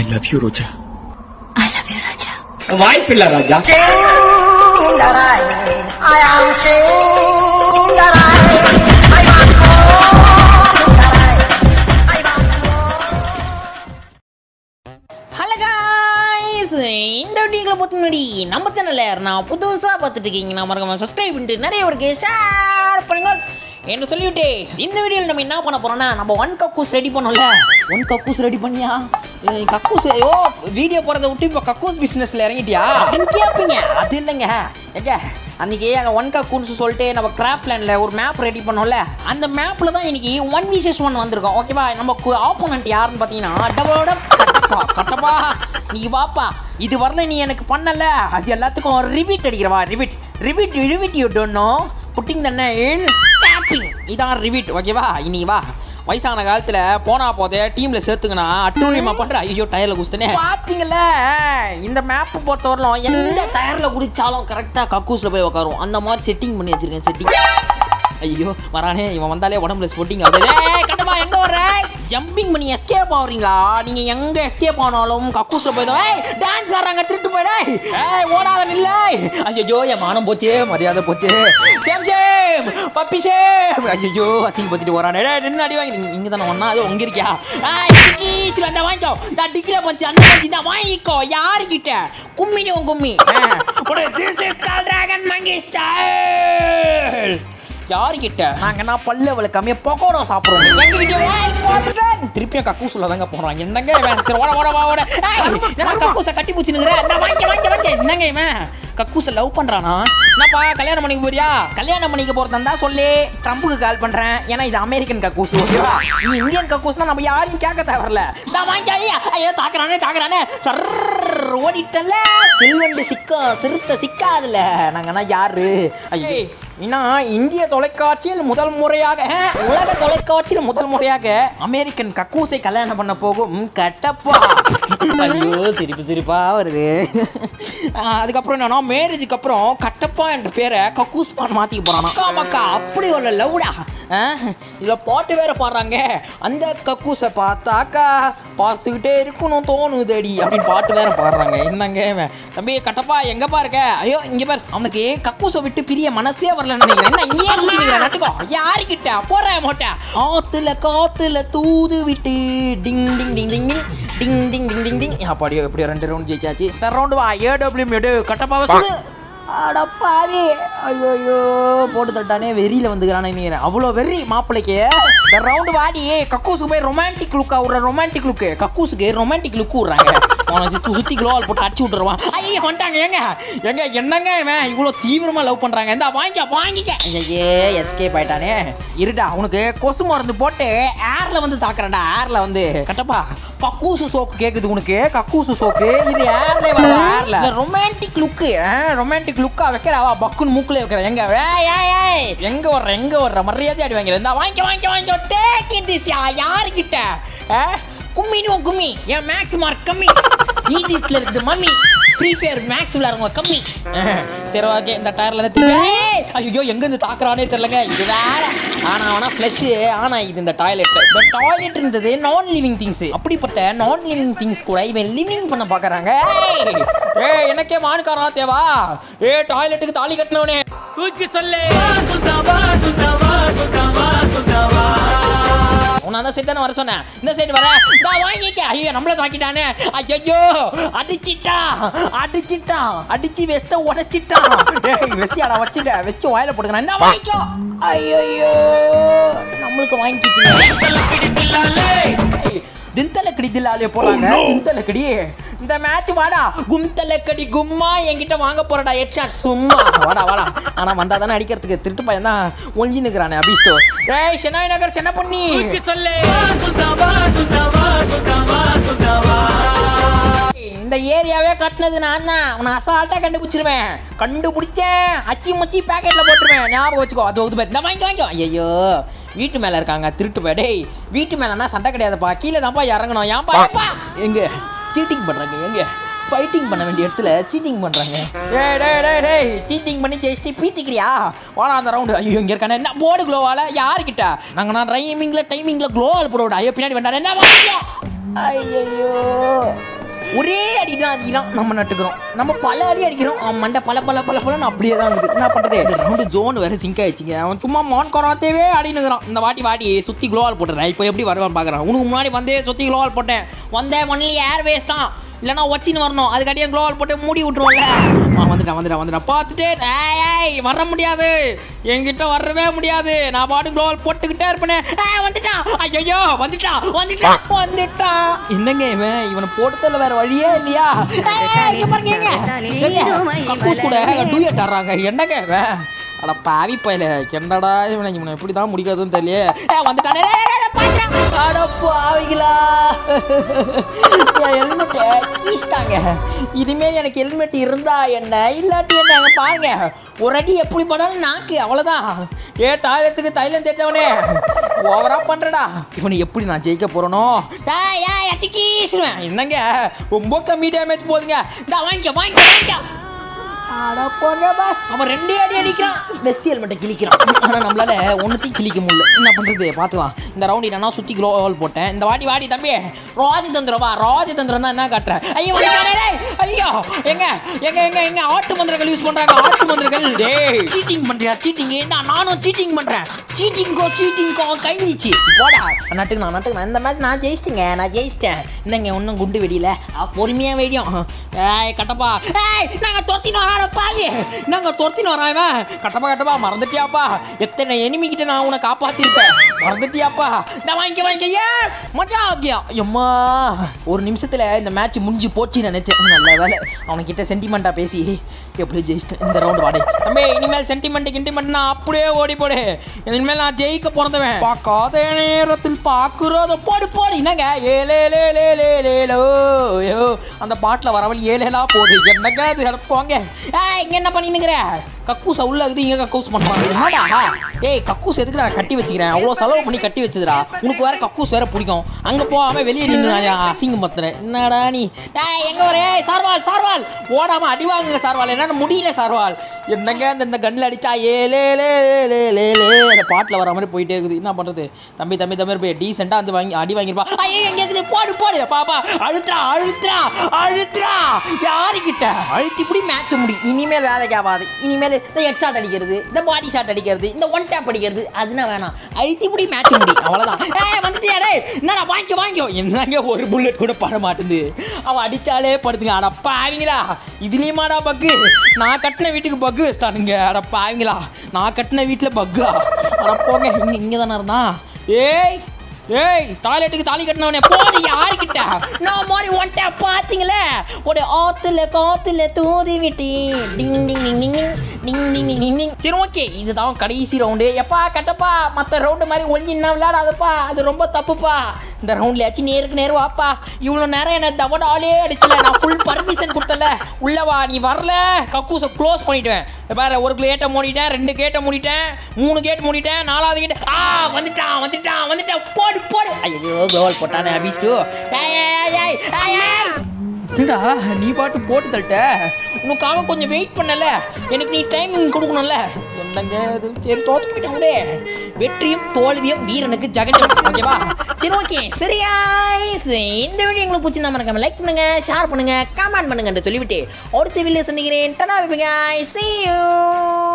I love you Roja I love you Raja வாய்ப்பில்லை Raja I am Shingarai. I want Shingarai. I want hello guys இந்த வீடியோக்களை பார்த்து முன்னாடி நம்ம சேனலில் நான் புதுசாக பார்த்துட்டு இருக்கீங்க நான் மறக்காம சப்ஸ்கிரைப் பண்ணிட்டு நிறைய பேருக்கு ஷேர் பண்ணுங்க என்று சொல்லிவிட்டு இந்த வீடியோவில் நம்ம என்ன பண்ண போறோம்னா நம்ம ஒன் கக்கூஸ் ரெடி பண்ணோம்ல ஒன் கக்கூஸ் ரெடி பண்ணியா ஏய், கக்கூஸ் ஐயோ வீடியோ போகிறத விட்டு இப்போ கக்கூஸ் பிஸ்னஸில் இறங்கிட்டியா அப்படின்னு கேட்பீங்க அது இல்லைங்க ஏங்க அன்றைக்கி அந்த ஒன் கக்கூன்ஸ் சொல்லிட்டு நம்ம கிராஃப்ட் லேண்டில் ஒரு மேப் ரெடி பண்ணோம்ல அந்த மேப்பில் தான் இன்னைக்கு ஒன் விசஸ் ஒன் வந்திருக்கோம் ஓகேவா நம்ம ஆப்போனண்ட் யாருன்னு பார்த்தீங்கன்னா டபோட கட்டப்பா கட்டப்பா நீ வாப்பா இது வரல நீ எனக்கு பண்ணல அது எல்லாத்துக்கும் ரிபீட் அடிக்கிறவா repeat repeat repeat you don't know putting தன்ன இன் டேப்பிங் இதான் ரிபீட் ஓகேவா இனி வா வயசான காலத்துல போனா போதே டீம்ல சேர்த்துக்கனா அட்டூழியமா பண்ற ஐயோ டயர்ல குஸ்தனே பாத்தீங்கல்ல இந்த மேப் பொறுத்தவரையிலும் எந்த டயர்ல குடிச்சாலும் கரெக்டா கக்கூஸ்ல போய் உட்காரும் அந்த மாதிரி செட்டிங் பண்ணி வச்சிருக்கேன் செட்டிங் ஐயோ வரானே இவன் வந்தாலே உடம்புல ஸ்போர்ட்டிங் ஆகுது ஏய் கட்டப்பா எங்க வர்ற ஜம்பிங் பண்ணி எஸ்கேப் ஆகுறீங்களா நீங்க எங்க எஸ்கேப் ஆனாலும் கக்கூஸ்ல போய்தோ ஏய் டான்ஸ் ஆடுறாங்க திருட்டு போயிடே ஏய் ஓடாத நில்ல ஐயோ என் மானம் போச்சு மரியாதை போச்சு சேம் சேம் பப்பி சேம் ஐயோ அசிங்க பத்திட்டு வரானே டேய் நின்னு அடி வாங்கி இங்க தானே ஒண்ணா அது உங்க இருக்கியா ஏய் டிக்கி அந்த வாங்கிக்கோ நான் டிக்கில பஞ்சு அந்த பஞ்சு தான் வாங்கிக்கோ யாருக்கிட்ட கும்மினி உன் கும்மி உடனே this is call dragon monkey style யாருக்கிட்ட நாங்கன்னா பல்ல விளக்காம பக்கோடா சாப்பிடுறோம் எங்ககிட்ட ஏய், பார்த்துட்டேன். திருப்பியும் கக்கூசுல தாங்க போறான் என்னங்க இவன் சரி, ஓட ஓட ஓட ஏய், என்னடா கக்கூச கட்டி பூச்சினுங்கிற இந்த வாங்க வாங்க வாங்க என்னங்க இவன் கக்கூச லவ் பண்றானா என்னப்பா கல்யாணம் பண்ணிக்க போறியா கல்யாணம் பண்ணிக்க போறதா இருந்தா சொல்லி ட்ரம்புக்கு கால் பண்றேன் ஏன்னா இது அமெரிக்கன் கக்கூஸ் ஓகேவா நீ இந்தியன் கக்கூஸ்னா நம்ம யாரையும் கேட்க தேவையில்ல நான் வாங்கி ஐயா ஐயோ தாக்குறானே தாக்குறானே சர் ஓடிட்டல செல்வண்டு சிக்கா சிறுத்தை சிக்காதுல நாங்கன்னா யாரு ஐயோ ஏன்னா இந்திய தொலைக்காட்சியில் முதல் முறையாக உலக தொலைக்காட்சியில் முதல் முறையாக அமெரிக்கன் கக்கூசை கல்யாணம் பண்ண போகும் கட்டப்பா ஐயோ சிரிப்பு சிரிப்பா வருது ஆஹ் அதுக்கப்புறம் என்னன்னா மேரேஜுக்கு அப்புறம் கட்டப்பா என்ற பேரை கக்கூஸ் பான் மாத்திக்க போறானா ஆமாக்கா அப்படி ஒரு லவுடா இதில் பாட்டு வேற பாடுறாங்க அந்த கக்கூஸை பார்த்தாக்கா பார்த்துக்கிட்டே இருக்கணும் தோணுதடி அப்படின்னு பாட்டு வேற பாடுறாங்க என்னங்க இவன்? தம்பி கட்டப்பா எங்கப்பா இருக்க ஐயோ இங்க பாரு அவனுக்கு கக்கூஸை விட்டு பிரிய மனசே வரல நினைக்கிறேன் என்ன இங்கேயே சுத்திக்கிற நட்டுக்கோ யாருக்கிட்ட போற மோட்ட ஆத்துல காத்துல தூது விட்டு டிங் டிங் டிங் டிங் டிங் டிங் டிங் டிங் டிங் டிங் அப்படியோ எப்படியோ ரெண்டு ரவுண்ட் ஜெயிச்சாச்சு இந்த ரவுண்டு வா ஏடபிள்யூ எடு கட்டப்பாவை சொல்லு அடப்பாவி ஐயோ போட்டு தட்டானே வெறியில வந்துக்கிறானே நீங்க அவ்வளோ வெறி மாப்பிள்ளைக்கு இந்த ரவுண்டு வாடி கக்கூஸுக்கு போய் ரொமான்டிக் லுக்கா விட்ற ரொமான்டிக் லுக்கு கக்கூஸுக்கு ரொமான்டிக் லுக்கு விட்றாங்க அவனை சுற்றி சுற்றி குளோவால் போட்டு அடிச்சு விட்டுருவான் ஐயோ வந்துட்டாங்க ஏங்க எங்க என்னங்க இவன் இவ்வளோ தீவிரமா லவ் பண்றாங்க இந்த வாங்கிக்க வாங்கிக்க ஐயே எஸ்கேப் ஆயிட்டானே இருடா உனக்கு கொசு மருந்து போட்டு ஏர்ல வந்து தாக்குறேன்டா ஏர்ல வந்து கட்டப்பா கக்கூசு சோக்கு கேக்குது உனக்கு கக்கூசு சோக்கு இது ஏர்ல வர ஏர்ல ரொமான்டிக் லுக்கு ரொமான்டிக் லுக்கா வைக்கிறவா பக்குன்னு மூக்குல வைக்கிற எங்க ஏய், ஏய், ஏய், எங்க வர்ற எங்க வர்ற மரியாதை அடி வாங்கிற இந்த வாங்கிக்க வாங்கிக்க வாங்கிக்க டேக் இட் திஸ் யா யாருக்கிட்ட கும்மினும் கும்மி என் மேக்ஸ் மார்க் கம்மி ஈஜிப்ட்ல இருக்குது மம்மி ஃப்ரீ ஃபயர் மேக்ஸ் விளையாடுங்க கம்மி அஹ், சரி ஓகே இந்த டயர்ல தான் ஐயோ எங்க இருந்து தாக்குறானே தெரியலங்க இது வேற ஆனா ஆனா ஃப்ளஷ் ஆனா இது இந்த டாய்லெட் இந்த டாய்லெட் இருந்தது நான் லிவிங் திங்ஸ் அப்படிப்பட்ட நான் லிவிங் திங்ஸ் கூட இவன் லிவிங் பண்ண பாக்குறாங்க ஏய் எனக்கே மானுக்காரா தேவா ஏ டாய்லெட்டுக்கு தாலி கட்டினவனே தூக்கி சொல்லு உன்னை அந்த சைடு தானே வர சொன்னேன் இந்த சைடு வர நான் வாங்கிக்க ஐயோ நம்மள தாக்கிட்டானே ஐயோ அடிச்சிட்டான் அடிச்சிட்டான் அடிச்சு வெஸ்ட உடைச்சிட்டான் டேய் வெஸ்டியாடா வச்சுட்ட வெச்சு வாயில போட்டுக்கிறேன் என்ன வாங்கிக்கோ ஐயோ நம்மளுக்கு வாங்கிக்கிட்டீங்க தின்தலக்கடி தில்லாலே போறாங்க தின்தலக்கடி இந்த மேட்ச் வாடா கும்தலக்கடி கும்மா என்கிட்ட வாங்க போறடா ஹெட் ஷாட் சும்மா வாடா வாடா ஆனா வந்தா தானே அடிக்கிறதுக்கு திருட்டு பையன் தான் ஒளிஞ்சு நிக்கிறானே அபிஷ்டோ ஏய் சென்னாய் நகர் சென்ன பண்ணி சொல்லு இந்த ஏரியாவே கட்டினது நான் தான் உன்னை அசால்ட்டா கண்டுபிடிச்சிருவேன் கண்டுபிடிச்சேன் அச்சி முச்சி பேக்கெட்ல போட்டுருவேன் ஞாபகம் வச்சுக்கோ அது வந்து இந்த வாங்கி வாங்கிக்கோ ஐயோ வீட்டு மேல இருக்காங்க திருட்டு போய் டேய் வீட்டு மேலனா சண்டை கிடையாதுப்பா கீழே தான்ப்பா இறங்கணும் ஏன்பா ஏன்பா எங்க சீட்டிங் பண்றாங்க எங்க ஃபைட்டிங் பண்ண வேண்டிய இடத்துல சீட்டிங் பண்றாங்க டேய் டேய் டேய் டேய் சீட்டிங் பண்ணி ஜெயிச்சிட்டு பீத்திக்கிறியா வாடா அந்த ரவுண்டு ஐயோ இங்க இருக்கானே என்ன போர்டு க்ளோவால யாருக்கிட்ட நாங்க நான் டைமிங்ல டைமிங்ல க்ளோவால் போட விட ஐயோ பின்னாடி வேண்டாம் என்ன வாங்கிக்க ஐயோ ஒரே அடி தான் அடிக்கிறான் நம்ம நட்டுக்கிறோம் நம்ம பல அடி அடிக்கிறோம் அவன் மண்டை பல பல பல பலன்னு அப்படியே தான் இருக்குது என்ன பண்ணுறது ரெண்டு ஜோன் வேறு சிங்க் ஆயிடுச்சுங்க அவன் சும்மா மான் கொராத்தேவே அடினுக்கிறான் இந்த வாட்டி வாட்டி சுற்றி குளோவால் போட்டுறேன் இப்போ எப்படி வருவான்னு பார்க்குறான் உனக்கு முன்னாடி வந்தே சுற்றி குளோவால் போட்டேன் வந்தேன் ஒன்லி ஏர் வேஸ்ட் தான் இல்லைனா வச்சின்னு வரணும் அதுக்காட்டியும் குளோவால் போட்டு மூடி விட்ருவோம்ல ஆ வந்துட்டான் வந்துட்டான் வந்துட்டான் பார்த்துட்டு ஏய் ஏய் வர முடியாது என்கிட்ட வரவே முடியாது நான் பாட்டு குளோவால் போட்டுக்கிட்டே இருப்பேனே ஏய் வந்துட்டான் ஐயோ வந்துட்டான் வந்துட்டான் வந்துட்டான் என்னங்க இவன் இவனை போட்டதில் வேற வழியே இல்லையா ஏய், இங்க பாருங்க இங்க. இங்க. கக்கூஸ் கூட டூயட் ஆடுறாங்க என்னங்க இவன் அட பாவி பையல என்னடா இவனை இவனை எப்படி தான் முடிக்கிறதுன்னு தெரியல ஏய், வந்துட்டானே ஏய், ஏய், ஏய், பாத்துடா. அட பாவிகளா என் ஹெல்மெட்டை கீஸ்டாங்க இனிமேல் எனக்கு ஹெல்மெட் இருந்தா என்ன இல்லாட்டி என்ன அங்க பாருங்க ஒரு அடி எப்படி படாலும் நாக்கு அவ்வளோதான் ஏ டாய்லெட்டுக்கு தைலம் தேய்ச்சவனே ஓவரா பண்றடா இவனை எப்படி நான் ஜெயிக்க போறனோ ஏய் ஏய் அச்சிக்கீசுவேன் என்னங்க ரொம்ப கம்மி டேமேஜ் போதுங்க இந்த வாங்கிக்க வாங்கிக்க வாங்கிக்க அட போங்க பாஸ் அவன் ரெண்டே அடி அடிக்கிறான் பெஸ்ட் ஹெல்மெட்டை கிழிக்கிறான் ஆனால் நம்மளால ஒன்றுத்தையும் கிழிக்க முடியல என்ன பண்ணுறது பார்த்துக்கலாம் இந்த ரவுண்ட் நான் சுற்றி க்ளோவால் போட்டேன் இந்த வாட்டி வாடி தம்பி ராஜதந்திரம் வா ராஜதந்திரம் தான் என்ன காட்டுறேன் ஐயோ வந்துட்டானே டேய். ஐயோ எங்க எங்க எங்க எங்க ஆட்டு மந்திரங்கள் யூஸ் பண்றாங்க ஆட்டு மந்திரங்கள் டேய் சீட்டிங் பண்றியா சீட்டிங் என்ன நானும் சீட்டிங் பண்றேன் சீட்டிங்கோ சீட்டிங்கோ கை வீச்சு போடா நட்டுக்கு நான் நட்டுக்கு நான் இந்த மேட்ச் நான் ஜெயிச்சிட்டேங்க நான் ஜெயிச்சிட்டேன் என்னங்க ஒன்றும் குண்டு வெடியில ஆ, பொறுமையா வெடியும் ஏய் கட்டப்பா ஏய் நாங்க துரத்தின்னு வரான பாவி நாங்க துரத்தின்னு வரான் இவன் கட்டப்பா கட்டப்பா மறந்துட்டியாப்பா எத்தனை enemy கிட்ட நான் உன்னை காப்பாத்திருப்பேன் மறந்துட்டியாப்பா நான் வாங்கிக்க வாங்கிக்க எஸ் மஜா ஆகியா எம்மா ஒரு நிமிஷத்துல இந்த மேட்ச் முடிஞ்சு போச்சு நினைச்சேன் நல்ல வேலை அவனுக்கிட்ட சென்டிமெண்டா பேசி எப்படியோ ஜெயிச்சிட்டேன் இந்த ரவுண்ட் வாடே தம்பி இனிமேல் சென்டிமெண்ட் கிண்டிமெண்ட் நான் அப்படியே ஓடி போடு இனிமேல் நான் ஜெயிக்க பிறந்தவன் பார்க்காத நேரத்தில் பார்க்குறத போடு போடு என்னங்க ஏலே லே லே லே லே லோ யோ அந்த பாட்டில் வரவழி ஏலேலா போகுது என்னங்க அது அட போங்க ஏய் இங்க என்ன பண்ணினுங்கிற கக்கூஸ் உள்ள இருக்குது இங்க கக்கூஸ் பண்ணுவாங்க என்னடா ஏய் கக்கூஸ் எதுக்கு நான் கட்டி வச்சுக்கிறேன் அவ்வளோ செலவு பண்ணி கட்டி வச்சுதுடா உனக்கு வேற கக்கூஸ் வேற பிடிக்கும் அங்க போகாம வெளியே நின்று நான் அசிங்கம் பத்துறேன் என்னடா நீ ஏய் எங்க வர ஏய் சார்வால் சார்வால் ஓடாம அடி வாங்குங்க சார்வால் என்னால முடியல சார்வால் என்னங்க இந்த இந்த கண்ணில் அடிச்சா ஏ லே லே லே லே லே லே அந்த பாட்டில் வர மாதிரி போயிட்டே இருக்குது என்ன பண்றது தம்பி தம்பி தம்பி போய் டீசெண்டாக வந்து வாங்கி அடி வாங்கிருப்பா ஐயோ எங்க இருக்குது போடு போடு பாப்பா அழுத்துறா அழுத்துறா அழுத்துறா யாருக்கிட்ட அழுத்தி இப்படி மேட்ச் முடி இனிமேல் வேலைக்கு ஆகாது இனிமேல் இந்த ஹெட் ஷாட் அடிக்கிறது இந்த பாடி ஷாட் அடிக்கிறது இந்த ஒன் டேப் அடிக்கிறது அதுனா வேணாம் அழுத்தி இப்படி மேட்ச் முடி அவ்வளோதான் ஏய் வந்துட்டியா டேய் என்னடா வாங்கிக்கோ வாங்கிக்கோ என்னங்க ஒரு புல்லட் கூட பட மாட்டேங்குது அவன் அடிச்சாலே படுத்துங்க அட பாவிங்களா இதுலேயுமாடா பக்கு நான் கட்டின வீட்டுக்கு பக்கு வச்சிட்டானுங்க அட பாவிங்களா நான் கட்டின வீட்டில் பக்கா அட போங்க இங்கே இங்கே தானே இருந்தான் ஏய் ஏய் டாய்லெட்டுக்கு தாலி கட்டினவனே போடு யாருக்கிட்ட நான் மாதிரி ஒன்ட்ட பாத்தீங்களே ஒரு ஆத்துல காத்துல தூதி விட்டி டிங் டிங் டிங் டிங் டிங் டிங் டிங் டிங் டிங் சரி ஓகே இதுதான் கடைசி ரவுண்டு எப்பா கட்டப்பா மற்ற ரவுண்டு மாதிரி ஒளிஞ்சு என்ன விளையாடாதப்பா அது ரொம்ப தப்புப்பா இந்த ரவுண்ட்லயாச்சும் நேருக்கு நேரு வாப்பா இவ்வளோ நேரம் என்ன தவட ஆளே அடிச்சல நான் ஃபுல் பர்மிஷன் கொடுத்தல உள்ள வா நீ வரல கக்கூஸை க்ளோஸ் பண்ணிடுவேன் இப்ப பாரு ஒரு கேட்டை மூடிட்டேன் ரெண்டு கேட்டை மூடிட்டேன் மூணு கேட் மூடிட்டேன் நாலாவது கேட் ஆ வந்துட்டான் வந்துட்டான் வந்துட்டான் போடு போடு ஐயோ கோல் போட்டானே அபிஷ்டு ஏய் ஏய் ஏய் ஏய் ஏய் என்னடா நீ பாட்டு போட்டு தள்ளிட்ட உனக்காக கொஞ்சம் வெயிட் பண்ணல எனக்கு நீ டைமிங் கொடுக்கணும்ல என்னங்க இது சரி தோத்து போயிட்டான் விடு வெற்றியும் தோல்வியும் வீரனுக்கு ஜெகஜம் ஓகேவா சரி ஓகே சரியா இந்த வீடியோ உங்களுக்கு பிடிச்சிருந்தா மறக்காம லைக் பண்ணுங்க ஷேர் பண்ணுங்க கமெண்ட் பண்ணுங்க சொல்லிவிட்டு அடுத்த வீடியோ சந்திக்கிறேன் டடா பிபிகாய் see you